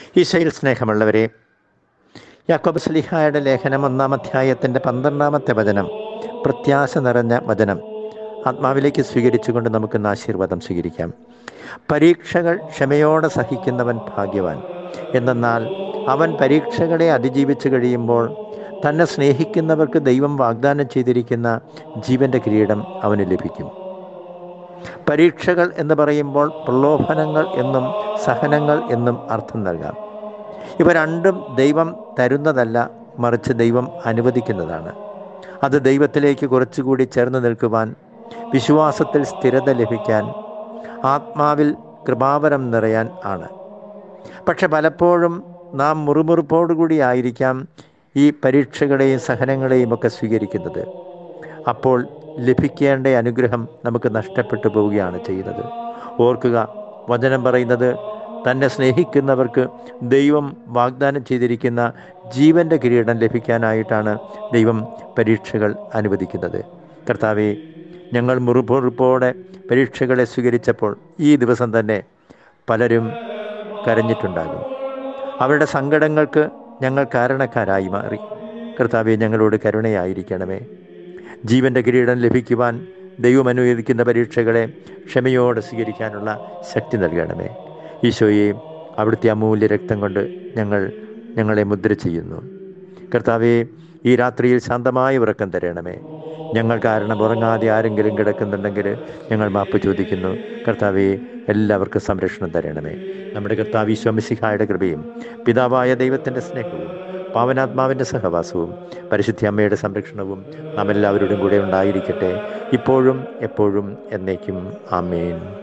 ഈശോയിൽ സ്നേഹമുള്ളവരെ യാക്കോബ് സ്ലിഹായുടെ ലേഖനം ഒന്നാം അധ്യായത്തിൻ്റെ പന്ത്രണ്ടാമത്തെ വചനം പ്രത്യാശ നിറഞ്ഞ വചനം ആത്മാവിലേക്ക് സ്വീകരിച്ചുകൊണ്ട് നമുക്കിന്ന് ആശീർവാദം സ്വീകരിക്കാം പരീക്ഷകൾ ക്ഷമയോടെ സഹിക്കുന്നവൻ ഭാഗ്യവാൻ എന്തെന്നാൽ അവൻ പരീക്ഷകളെ അതിജീവിച്ചു കഴിയുമ്പോൾ തന്നെ സ്നേഹിക്കുന്നവർക്ക് ദൈവം വാഗ്ദാനം ചെയ്തിരിക്കുന്ന ജീവൻ്റെ കിരീടം അവന് ലഭിക്കും പരീക്ഷകൾ എന്ന് പറയുമ്പോൾ പ്രലോഭനങ്ങൾ എന്നും സഹനങ്ങൾ എന്നും അർത്ഥം നൽകാം ഇവ രണ്ടും ദൈവം തരുന്നതല്ല മറിച്ച് ദൈവം അനുവദിക്കുന്നതാണ് അത് ദൈവത്തിലേക്ക് കുറച്ചുകൂടി ചേർന്ന് നിൽക്കുവാൻ വിശ്വാസത്തിൽ സ്ഥിരത ലഭിക്കാൻ ആത്മാവിൽ കൃപാവരം നിറയാൻ ആണ് പക്ഷെ പലപ്പോഴും നാം മുറുമുറുപ്പോടുകൂടി ആയിരിക്കാം ഈ പരീക്ഷകളെയും സഹനങ്ങളെയും ഒക്കെ സ്വീകരിക്കുന്നത് അപ്പോൾ ലഭിക്കേണ്ട അനുഗ്രഹം നമുക്ക് നഷ്ടപ്പെട്ടു പോവുകയാണ് ചെയ്യുന്നത് ഓർക്കുക വചനം പറയുന്നത് തന്നെ സ്നേഹിക്കുന്നവർക്ക് ദൈവം വാഗ്ദാനം ചെയ്തിരിക്കുന്ന ജീവൻ്റെ കിരീടം ലഭിക്കാനായിട്ടാണ് ദൈവം പരീക്ഷകൾ അനുവദിക്കുന്നത് കർത്താവെ ഞങ്ങൾ മുറുപൊറുപ്പോടെ പരീക്ഷകളെ സ്വീകരിച്ചപ്പോൾ ഈ ദിവസം തന്നെ പലരും കരഞ്ഞിട്ടുണ്ടാകും അവരുടെ സങ്കടങ്ങൾക്ക് ഞങ്ങൾ കാരണക്കാരായി മാറി കർത്താവെ ഞങ്ങളോട് കരുണയായിരിക്കണമേ ജീവൻ്റെ കിരീടം ലഭിക്കുവാൻ ദൈവം അനുവദിക്കുന്ന പരീക്ഷകളെ ക്ഷമയോടെ സ്വീകരിക്കാനുള്ള ശക്തി നൽകണമേ ഈശോയെ അവിടുത്തെ അമൂല്യ രക്തം കൊണ്ട് ഞങ്ങൾ ഞങ്ങളെ മുദ്ര ചെയ്യുന്നു കർത്താവെ ഈ രാത്രിയിൽ ശാന്തമായ ഉറക്കം തരണമേ ഞങ്ങൾ കാരണം ഉറങ്ങാതെ ആരെങ്കിലും കിടക്കുന്നുണ്ടെങ്കിൽ ഞങ്ങൾ മാപ്പ് ചോദിക്കുന്നു കർത്താവെ എല്ലാവർക്കും സംരക്ഷണം തരണമേ നമ്മുടെ കർത്താവ് ഈശ്വമിസിഹായുടെ കൃപയും പിതാവായ ദൈവത്തിൻ്റെ സ്നേഹവും പാവനാത്മാവിൻ്റെ സഹവാസവും പരിശുദ്ധി അമ്മയുടെ സംരക്ഷണവും നാം എല്ലാവരുടെയും കൂടെ ഉണ്ടായിരിക്കട്ടെ ഇപ്പോഴും എപ്പോഴും എന്നേക്കും ആമേൻ